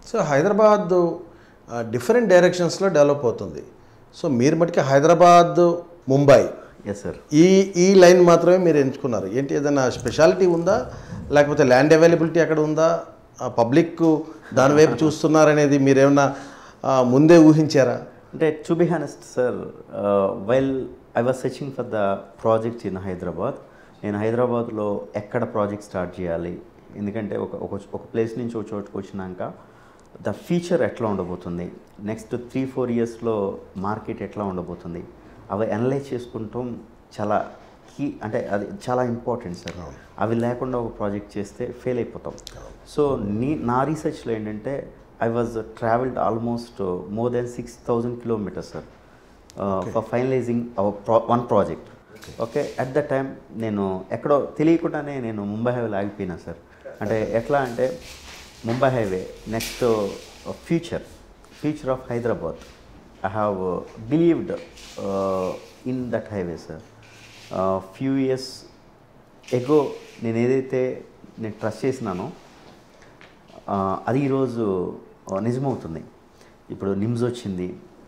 So Hyderabad different డైరెక్షన్స్లో develop అవుతుంది so మీరు మటుకి హైదరాబాద్ ముంబై ఎస్ సార్ ఈ ఈ లైన్ మాత్రమే మీరు ఎంచుకున్నారు ఏంటి ఏదైనా స్పెషాలిటీ ఉందా లేకపోతే ల్యాండ్ అవైలబిలిటీ అక్కడ ఉందా పబ్లిక్ దాని వైపు చూస్తున్నారనేది మీరేమన్నా ఆ, ముందే ఊహించారా అంటే to be honest sir while I was searching for the project in Hyderabad నేను హైదరాబాద్లో ఎక్కడ ప్రాజెక్ట్ స్టార్ట్ చేయాలి ఎందుకంటే ఒక ఒక ఒక ప్లేస్ నుంచి ఒక చోటుకు వచ్చినాక ద ఫ్యూచర్ ఎట్లా ఉండబోతుంది నెక్స్ట్ త్రీ ఫోర్ ఇయర్స్లో మార్కెట్ ఎట్లా ఉండబోతుంది అవి అనలైజ్ చేసుకుంటాం చాలా కీ అంటే అది చాలా ఇంపార్టెంట్ సార్ అవి లేకుండా ఒక ప్రాజెక్ట్ చేస్తే ఫెయిల్ అయిపోతాం సో నీ నా రీసెర్చ్లో ఏంటంటే I was travelled almost more than six thousand kilometres sir for finalising our pro one project okay at the time నేను ఎక్కడో తెలియకుండానే నేను ముంబై హైవేలో ఆగిపోయినా సార్ అంటే ఎట్లా అంటే Mumbai highway next future future of Hyderabad I have believed in that highway sir few years ago నేను ఏదైతే నేను ట్రస్ట్ చేసినానో ఆ, అది ఈరోజు ఆ, నిజమవుతుంది ఇప్పుడు నిమ్స్ వచ్చింది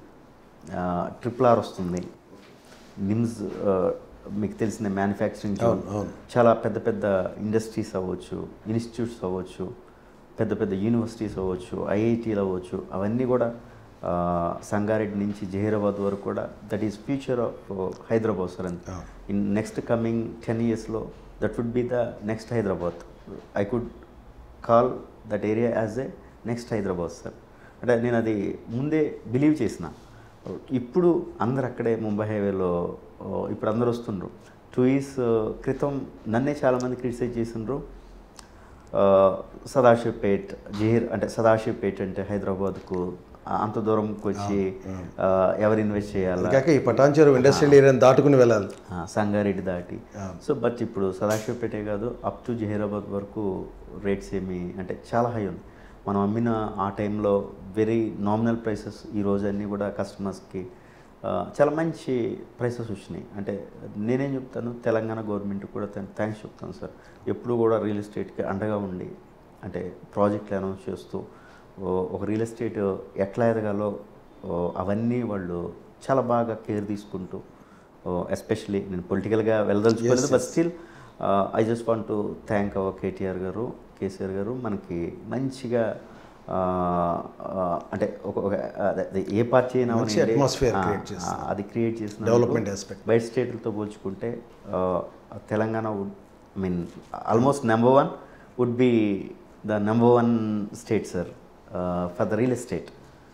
ట్రిపుల్ ఆర్ వస్తుంది నిమ్స్ ఆ, మీకు తెలిసిన మ్యానుఫ్యాక్చరింగ్ అవును, అవును. చాలా పెద్ద పెద్ద ఇండస్ట్రీస్ అవ్వచ్చు ఇన్స్టిట్యూట్స్ అవ్వచ్చు పెద్ద పెద్ద యూనివర్సిటీస్ అవ్వచ్చు ఐఐటీలు అవ్వచ్చు అవన్నీ కూడా ఆ, సంగారెడ్డి నుంచి జహీరాబాద్ వరకు కూడా that is future of Hyderabad sir అంతే ఇన్ నెక్స్ట్ కమింగ్ టెన్ ఇయర్స్లో that would be the next Hyderabad I could call that area as a next Hyderabad sir అంటే నేను అది ముందే బిలీవ్ చేసిన ఇప్పుడు అందరు అక్కడే ముంబై హైవేలో ఓ, ఇప్పుడు అందరు వస్తుండ్రు టూ ఇయర్స్ క్రితం నన్నే చాలామంది క్రిటిసైజ్ చేసిండ్రు ఆ, సదాశివపేట్ జహీర్ అంటే సదాశివపేట్ అంటే హైదరాబాద్కు ఆ, అంత దూరంకి వచ్చి ఆ, ఎవరు ఇన్వెస్ట్ చేయాలా కాక ఈ పటాన్చెరు ఇండస్ట్రియల్ ఏరియాని దాటుకుని వెళ్ళాలి ఆ, సంగారెడ్డి దాటి సో బట్ ఇప్పుడు సదాశివపేటే కాదు అప్ టు జహీరాబాద్ వరకు రేట్స్ ఏమి అంటే చాలా హై ఉంది మనం అమ్మిన ఆ టైంలో వెరీ నామినల్ ప్రైసెస్ ఈ రోజు అన్నీ కూడా కస్టమర్స్కి చాలా మంచి ప్రైసెస్ వచ్చినాయి అంటే నేనేం చెప్తాను తెలంగాణ గవర్నమెంట్ కూడా థ్యాంక్స్ చెప్తాను సార్ ఎప్పుడు కూడా రియల్ ఎస్టేట్కి అండగా ఉండి అంటే ప్రాజెక్టులు అనౌన్స్ చేస్తూ ఓ, ఒక రియల్ ఎస్టేట్ ఎట్లా ఎదగాలో ఓ, అవన్నీ వాళ్ళు చాలా బాగా కేర్ తీసుకుంటూ ఎస్పెషలీ నేను పొలిటికల్గా వెళ్ళదలుచుకోలేదు but still I just want to thank our KTR garu KCR గారు మనకి మంచిగా ఆ, ఆ, అంటే ఒక ఒక అదే- అదే ఏ పార్టీ అయినా మంచి అవనండి, atmosphere ఆ, create చేస్తున్నారు. ఆ, అది క్రియేట్ చేసిన Development aspect. బయట స్టేట్లతో పోల్చుకుంటే ఆ, Telangana would I mean almost number one would be the number one state sir for the real estate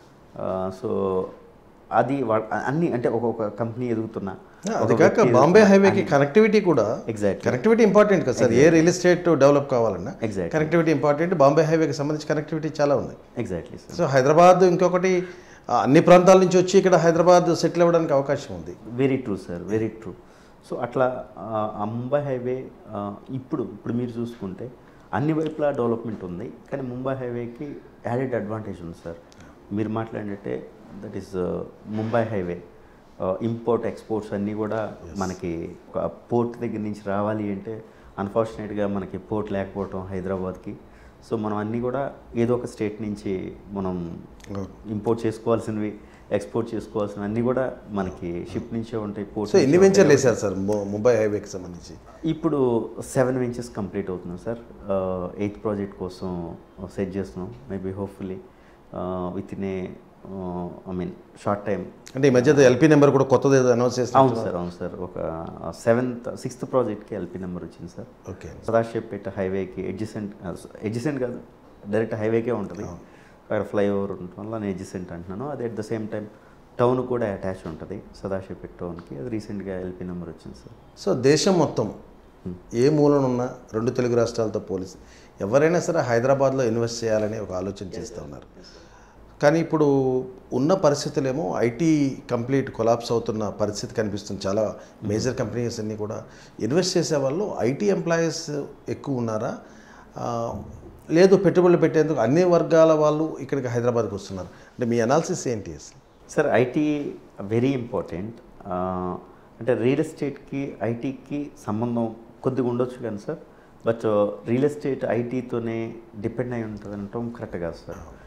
so అది వా- అన్ని అంటే ఒక్కొక్క కంపెనీ ఎదుగుతున్నా అది కాక బాంబే హైవేకి కనెక్టివిటీ కూడా ఎగ్జాక్ట్ కనెక్టివిటీ ఇంపార్టెంట్ కదా sir a real estate develop కావాలన్నా Exactly. కనెక్టివిటీ ఇంపార్టెంట్ బాంబే హైవేకి సంబంధించి కనెక్టివిటీ చాలా ఉంది ఎగ్జాక్ట్లీ సార్ సో హైదరాబాద్ ఇంకొకటి ఆ, అన్ని ప్రాంతాల నుంచి వచ్చి ఇక్కడ హైదరాబాద్ సెటిల్ అవ్వడానికి అవకాశం ఉంది very true sir very true so అట్లా ఆ, ఆ ముంబై హైవే ఆ, ఇప్పుడు ఇప్పుడు మీరు చూసుకుంటే అన్ని వైపులా డెవలప్మెంట్ ఉంది కానీ ముంబై హైవేకి యాడెడ్ అడ్వాంటేజ్ ఉంది సార్ మీరు మాట్లాడినట్టే that is Mumbai highway import exports అన్నీ కూడా మనకి ఒక పోర్ట్ దగ్గర నుంచి రావాలి అంటే అన్ఫార్చునేట్గా మనకి పోర్ట్ లేకపోవటం హైదరాబాద్కి సో మనం అన్నీ కూడా ఏదో ఒక స్టేట్ నుంచి మనం ఇంపోర్ట్ చేసుకోవాల్సినవి ఎక్స్పోర్ట్ చేసుకోవాల్సినవి అన్నీ కూడా మనకి షిప్ నుంచే ఉంటాయి పోర్ట్ సో ఎన్ని వెంచర్లు వేశారు సార్ ము- ముంబై హైవేకి సంబంధించి ఇప్పుడు సెవెన్ వెంచెస్ కంప్లీట్ అవుతున్నాం సార్ ఎయిత్ ప్రాజెక్ట్ కోసం సెట్ చేస్తున్నాం maybe hopefully with in a I mean short time అంటే ఈ మధ్య ఎల్పీ నెంబర్ కూడా కొత్తది ఏదో అనౌన్స్ చేస్తారు అవును సార్ అవును సార్ ఒక సెవెంత్ సిక్స్త్ ప్రాజెక్ట్కి ఎల్పీ నెంబర్ వచ్చింది సార్ ఓకే సదాశివపేట హైవేకి ఎడ్జిసెంట్ ఎడ్జిసెంట్ కాదు డైరెక్ట్ హైవేకే ఉంటుంది అక్కడ ఫ్లైఓవర్ ఉండటం వల్ల నేను ఎడ్జిసెంట్ అంటున్నాను అది at the same time town కూడా అటాచ్ ఉంటుంది సదాశివపేట టౌన్కి అది రీసెంట్గా ఎల్పీ నెంబర్ వచ్చింది సార్ సో దేశం మొత్తం ఏ మూలనున్న రెండు తెలుగు రాష్ట్రాలతో పోలిసి ఎవరైనా సరే హైదరాబాద్లో ఇన్వెస్ట్ చేయాలని ఒక ఆలోచన చేస్తూ ఉన్నారు కానీ ఇప్పుడు ఉన్న పరిస్థితులేమో ఐటీ కంప్లీట్ కొలాప్స్ అవుతున్న పరిస్థితి కనిపిస్తుంది చాలా మేజర్ కంపెనీస్ అన్నీ కూడా ఇన్వెస్ట్ చేసే వాళ్ళు ఐటీ ఎంప్లాయీస్ ఎక్కువ ఉన్నారా ఆ, లేదు పెట్టుబడులు పెట్టేందుకు అన్ని వర్గాల వాళ్ళు ఇక్కడికి హైదరాబాద్కి వస్తున్నారు అంటే మీ అనాలిసిస్ ఏంటి అసలు సార్ ఐటీ వెరీ ఇంపార్టెంట్ అంటే రియల్ ఎస్టేట్కి ఐటీకి సంబంధం కొద్దిగా ఉండొచ్చు కానీ సార్ బట్ రియల్ ఎస్టేట్ ఐటీతోనే డిపెండ్ అయి ఉంటుంది అనటం కరెక్ట్ కాదు సార్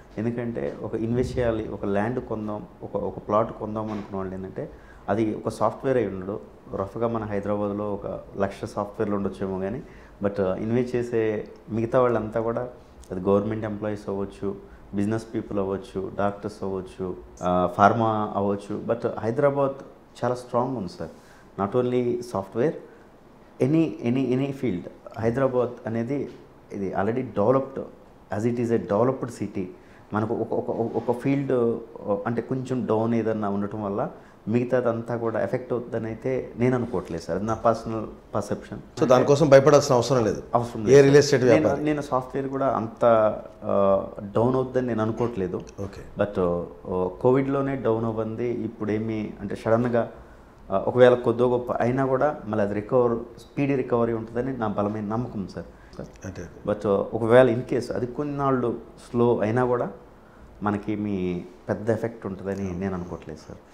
ఎందుకంటే ఒక ఇన్వెస్ట్ చేయాలి ఒక ల్యాండ్ కొందాం ఒక ఒక ప్లాట్ కొందాం అనుకున్న వాళ్ళు ఏంటంటే అది ఒక సాఫ్ట్వేర్ అయి ఉండడు రఫ్గా మన హైదరాబాద్లో ఒక లక్ష సాఫ్ట్వేర్లు ఉండొచ్చేమో కానీ బట్ ఇన్వెస్ట్ చేసే మిగతా వాళ్ళంతా కూడా అది గవర్నమెంట్ ఎంప్లాయీస్ అవ్వచ్చు బిజినెస్ పీపుల్ అవ్వచ్చు డాక్టర్స్ అవ్వచ్చు ఫార్మా అవ్వచ్చు బట్ హైదరాబాద్ చాలా స్ట్రాంగ్ ఉంది sir not only software any any any field Hyderabad అనేది ఇది already developed as it is a developed city మనకు ఒక ఒక ఒక ఫీల్డ్ అంటే కొంచెం డౌన్ ఏదన్నా ఉండటం వల్ల మిగతాదంతా కూడా ఎఫెక్ట్ అవుతుందని అయితే నేను అనుకోవట్లేదు సార్ అది నా పర్సనల్ పర్సెప్షన్ సో దానికోసం భయపడాల్సిన అవసరం లేదు అవసరం ఏ లేదు రియల్ ఎస్టేట్ నేను- వ్యాపారి నేను సాఫ్ట్వేర్ కూడా అంత డౌన్ అవుతుందని నేను అనుకోవట్లేదు ఓకే బట్ కోవిడ్లోనే డౌన్ అవ్వంది ఇప్పుడు ఏమి అంటే సడన్గా ఒకవేళ కొద్దో గొప్ప అయినా కూడా మళ్ళీ అది రికవర్ స్పీడీ రికవరీ ఉంటుందని నా బలమైన నమ్మకం సార్ అంటే బట్ ఒకవేళ ఇన్ కేస్ అది కొన్నాళ్ళు స్లో అయినా కూడా మనకి మీ పెద్ద ఎఫెక్ట్ ఉంటుందని నేను అనుకోవట్లేదు సార్